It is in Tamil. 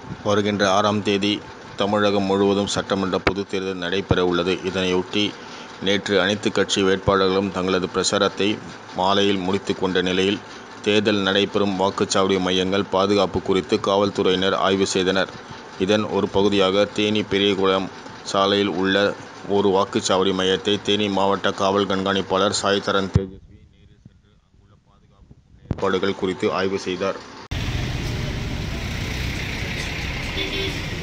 வருகின்ற ஆறாம் தேதி தமிழகம் முழுவதும் சட்டமன்ற பொதுத் தேர்தல் நடைபெற உள்ளது. இதனையொட்டி நேற்று அனைத்துக் கட்சி வேட்பாளர்களும் தங்களது பிரசாரத்தை மாலையில் முடித்துக் கொண்ட நிலையில், தேர்தல் நடைபெறும் வாக்குச்சாவடி மையங்கள் பாதுகாப்பு குறித்து காவல்துறையினர் ஆய்வு செய்தனர். இதன் ஒரு பகுதியாக தேனி பெரியகுளம் சாலையில் உள்ள ஒரு வாக்குச்சாவடி மையத்தை தேனி மாவட்ட காவல் கண்காணிப்பாளர் சாய்சரண் தேஜஸ்வி நேரில் சென்று அங்குள்ள பாதுகாப்பு முன்னேற்பாடுகள் குறித்து ஆய்வு செய்தார்.